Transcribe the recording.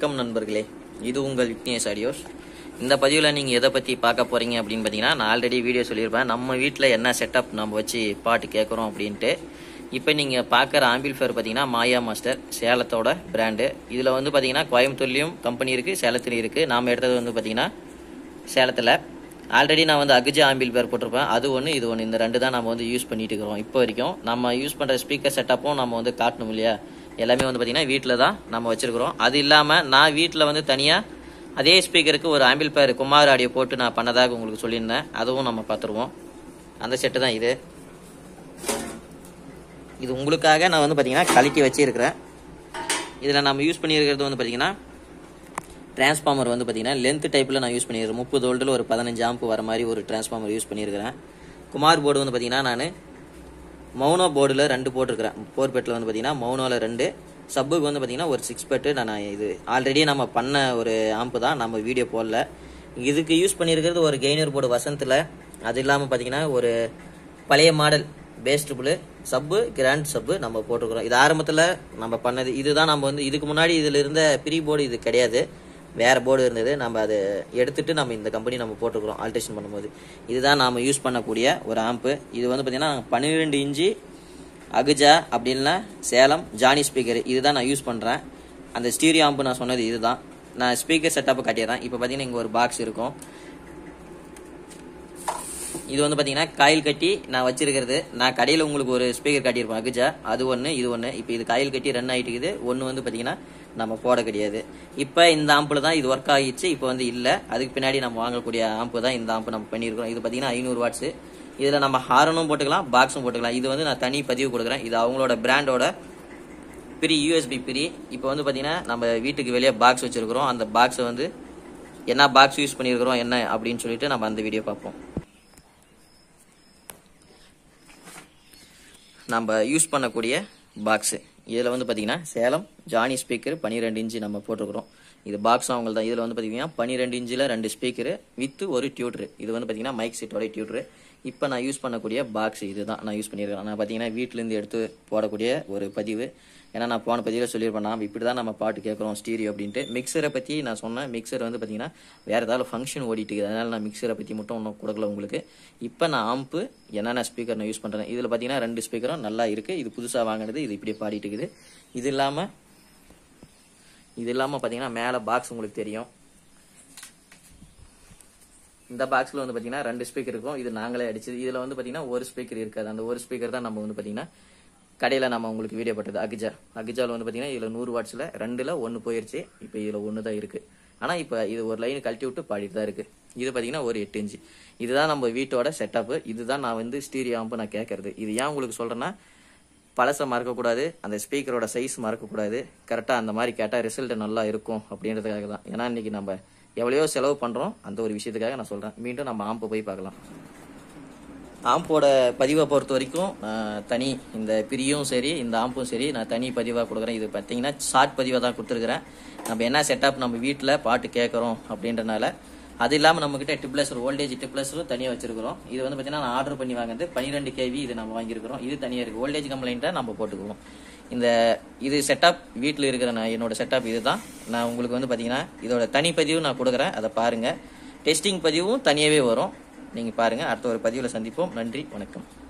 வணக்கம் நண்பர்களே இது உங்கள் விக்னேஷ் ஆடியோஸ் இந்த பதிவில் நீங்கள் எதை பற்றி பார்க்க போகிறீங்க அப்படின்னு பார்த்தீங்கன்னா நான் ஆல்ரெடி வீடியோ சொல்லியிருப்பேன் நம்ம வீட்டில் என்ன செட்டப் நம்ம வச்சு பாட்டு கேட்குறோம் அப்படின்ட்டு இப்போ நீங்கள் பார்க்குற ஆம்பிள்ஃபேர் பார்த்தீங்கன்னா மாயா மாஸ்டர் சேலத்தோட பிராண்டு இதில் வந்து பார்த்தீங்கன்னா கோயம்புத்தூர்லேயும் கம்பெனி இருக்குது சேலத்துலையும் இருக்குது நாம் எடுத்தது வந்து பார்த்தீங்கன்னா சேலத்தில் ஆல்ரெடி நான் வந்து அகுஜா ஆம்பிள் பேர் போட்டிருப்பேன் அது ஒன்று இது ஒன்று இந்த ரெண்டு தான் நம்ம வந்து யூஸ் பண்ணிட்டு இருக்கிறோம் இப்போ வரைக்கும் நம்ம யூஸ் பண்ணுற ஸ்பீக்கர் செட்டப்பும் நம்ம வந்து காட்டணும் இல்லையா எல்லாமே வந்து பார்த்தீங்கன்னா வீட்டில் தான் நம்ம வச்சிருக்கிறோம் அது இல்லாமல் நான் வீட்டில் வந்து தனியாக அதே ஸ்பீக்கருக்கு ஒரு ஆம்பிள் பேர் குமார் ஆடியோ போட்டு நான் பண்ணதாக உங்களுக்கு சொல்லியிருந்தேன் அதுவும் நம்ம பார்த்துருவோம் அந்த செட்டு தான் இது இது உங்களுக்காக நான் வந்து பார்த்தீங்கன்னா கலக்கி வச்சிருக்கிறேன் இதில் நம்ம யூஸ் பண்ணியிருக்கிறது வந்து பார்த்தீங்கன்னா டிரான்ஸ்ஃபார்மர் வந்து பார்த்தீங்கன்னா லென்த் டைப்பில் நான் யூஸ் பண்ணியிருக்கேன் முப்பது வோல்ட்டில் ஒரு பதினஞ்சு ஆம்பு வர மாதிரி ஒரு டிரான்ஸ்ஃபார்மர் யூஸ் பண்ணியிருக்கிறேன் குமார் போர்டு வந்து பார்த்தீங்கன்னா நான் மௌனோ போர்டில் ரெண்டு போட்டிருக்கிறேன் ஃபோர் பெட்டில் வந்து பார்த்தீங்கன்னா மௌனோவில் ரெண்டு சப்புக்கு வந்து பார்த்தீங்கன்னா ஒரு சிக்ஸ் பெட்டு நான் இது ஆல்ரெடி நம்ம பண்ண ஒரு ஆம்பு தான் நம்ம வீடியோ போடல இதுக்கு யூஸ் பண்ணியிருக்கிறது ஒரு கெய்னர் போர்டு வசந்தில் அது இல்லாமல் பார்த்தீங்கன்னா ஒரு பழைய மாடல் பேஸ்ட்புல் சப்பு கிராண்ட் சப்பு நம்ம போட்டிருக்கிறோம் இது ஆரம்பத்தில் நம்ம பண்ணது இதுதான் நம்ம வந்து இதுக்கு முன்னாடி இதில் இருந்த ப்ரீ போர்டு இது கிடையாது வேற போர்டு இருந்தது நம்ம அதை எடுத்துட்டு நம்ம இந்த கம்பெனி நம்ம போட்டுக்கிறோம் ஆல்ட்ரேஷன் பண்ணும்போது இதுதான் நாம யூஸ் பண்ணக்கூடிய ஒரு ஆம்பு இது வந்து பார்த்தீங்கன்னா பன்னிரெண்டு இன்ச்சு அகுஜா அப்படின்னா சேலம் ஜானி ஸ்பீக்கர் இதுதான் நான் யூஸ் பண்ணுறேன் அந்த ஸ்டீரியோ ஆம்பு நான் சொன்னது இதுதான் நான் ஸ்பீக்கர் செட்டப்பை காட்டிடுறேன் இப்போ பார்த்தீங்கன்னா இங்கே ஒரு பாக்ஸ் இருக்கும் இது வந்து பார்த்தீங்கன்னா காயில் கட்டி நான் வச்சிருக்கிறது நான் கடையில் உங்களுக்கு ஒரு ஸ்பீக்கர் காட்டியிருப்பேன் அகுஜா அது ஒன்று இது ஒன்று இப்போ இது காயில் கட்டி ரன் ஆகிட்டு இருக்குது ஒன்று வந்து பார்த்தீங்கன்னா நம்ம போட கிடையாது இப்போ இந்த ஆம்பில் தான் இது ஒர்க் ஆகிடுச்சு இப்போ வந்து இல்லை அதுக்கு பின்னாடி நம்ம வாங்கக்கூடிய ஆம்பு தான் இந்த ஆம்பு நம்ம பண்ணியிருக்கிறோம் இது பார்த்தீங்கன்னா ஐநூறு வாட்ஸு இதில் நம்ம ஹாரனும் போட்டுக்கலாம் பாக்ஸும் போட்டுக்கலாம் இது வந்து நான் தனி பதிவு கொடுக்குறேன் இது அவங்களோட பிராண்டோட பிரி யூஎஸ்பி பிரி இப்போ வந்து பார்த்தீங்கன்னா நம்ம வீட்டுக்கு வெளியே பாக்ஸ் வச்சிருக்கிறோம் அந்த பாக்ஸை வந்து என்ன பாக்ஸ் யூஸ் பண்ணியிருக்கிறோம் என்ன அப்படின்னு சொல்லிட்டு நம்ம அந்த வீடியோ பார்ப்போம் நம்ம யூஸ் பண்ணக்கூடிய பாக்ஸு இதில் வந்து பார்த்தீங்கன்னா சேலம் ஜானி ஸ்பீக்கர் பன்னிரெண்டு இன்ச்சு நம்ம போட்டிருக்கிறோம் இது பாக்ஸ் அவங்க தான் இதில் வந்து பார்த்தீங்கன்னா பன்னிரெண்டு இன்ச்சில் ரெண்டு ஸ்பீக்கரு வித் ஒரு டியூட்ரு இது வந்து பார்த்தீங்கன்னா மைக் செட்டோட டியூட்ரு இப்போ நான் யூஸ் பண்ணக்கூடிய பாக்ஸ் இதுதான் நான் யூஸ் பண்ணியிருக்கேன் நான் பார்த்தீங்கன்னா வீட்டிலேருந்து எடுத்து போடக்கூடிய ஒரு பதிவு ஏன்னா நான் போன பதிவில் சொல்லியிருப்பேன் நான் இப்படி தான் நம்ம பாட்டு கேட்குறோம் ஸ்டீரியோ அப்படின்ட்டு மிக்சரை பற்றி நான் சொன்னேன் மிக்சர் வந்து பார்த்தீங்கன்னா வேறு ஏதாவது ஃபங்க்ஷன் ஓடிட்டு இருக்குது அதனால் நான் மிக்சரை பற்றி மட்டும் ஒன்றும் கொடுக்கல உங்களுக்கு இப்போ நான் ஆம்பு என்னென்ன ஸ்பீக்கர் நான் யூஸ் பண்ணுறேன் இதில் பார்த்தீங்கன்னா ரெண்டு ஸ்பீக்கரும் நல்லா இருக்குது இது புதுசாக வாங்கினது இது இப்படி பாடிட்டு இருக்குது இது இல்லாமல் இது இல்லாமல் பார்த்தீங்கன்னா மேலே பாக்ஸ் உங்களுக்கு தெரியும் இந்த பாக்ஸில் வந்து பார்த்தீங்கன்னா ரெண்டு ஸ்பீக்கர் இருக்கும் இது நாங்களே அடிச்சது இதில் வந்து பார்த்தீங்கன்னா ஒரு ஸ்பீக்கர் இருக்காது அந்த ஒரு ஸ்பீக்கர் தான் நம்ம வந்து பார்த்தீங்கன்னா கடையில் நம்ம உங்களுக்கு வீடியோ போட்டது அகிஜா அகிஜாவில் வந்து பார்த்தீங்கன்னா இதில் நூறு வாட்ஸில் ரெண்டில் ஒன்று போயிருச்சு இப்போ இதில் ஒன்று தான் இருக்குது ஆனால் இப்போ இது ஒரு லைன் கழட்டி விட்டு பாடிட்டு தான் இருக்குது இது பார்த்தீங்கன்னா ஒரு எட்டு இன்ச்சு இதுதான் நம்ம வீட்டோட செட்டப்பு இதுதான் நான் வந்து ஸ்டீரியோ ஆம்பு நான் கேட்கறது இது ஏன் உங்களுக்கு சொல்கிறேன்னா பழசை மறக்கக்கூடாது அந்த ஸ்பீக்கரோட சைஸ் மறக்கக்கூடாது கரெக்டாக அந்த மாதிரி கேட்டால் ரிசல்ட் நல்லா இருக்கும் அப்படின்றதுக்காக தான் ஏன்னா இன்னைக்கு நம்ம எவ்வளையோ செலவு பண்ணுறோம் அந்த ஒரு விஷயத்துக்காக நான் சொல்கிறேன் மீண்டும் நம்ம ஆம்பை போய் பார்க்கலாம் ஆம்போட பதிவை பொறுத்த வரைக்கும் நான் தனி இந்த பிரியும் சரி இந்த ஆம்பும் சரி நான் தனி பதிவாக கொடுக்குறேன் இது பார்த்தீங்கன்னா ஷார்ட் பதிவாக தான் கொடுத்துருக்குறேன் நம்ம என்ன செட்டப் நம்ம வீட்டில் பாட்டு கேட்குறோம் அப்படின்றனால அது இல்லாமல் நம்மக்கிட்ட டிப்ளஸர் ஓல்டேஜ் டிப்ளஸரும் தனியாக வச்சிருக்கிறோம் இது வந்து பார்த்தீங்கன்னா நான் ஆர்டர் பண்ணி வாங்குறது பன்னிரெண்டு கேவி இது நம்ம வாங்கியிருக்கிறோம் இது தனியாக இருக்குது ஓல்டேஜ் கம்ப்ளைண்ட்டை நம்ம போட்டுக்குவோம் இந்த இது செட்டப் வீட்டில் இருக்கிற நான் என்னோட செட்டப் இதுதான் நான் உங்களுக்கு வந்து பார்த்தீங்கன்னா இதோட தனி பதிவு நான் கொடுக்குறேன் அதை பாருங்கள் டெஸ்டிங் பதிவும் தனியாகவே வரும் நீங்கள் பாருங்கள் அடுத்த ஒரு பதிவில் சந்திப்போம் நன்றி வணக்கம்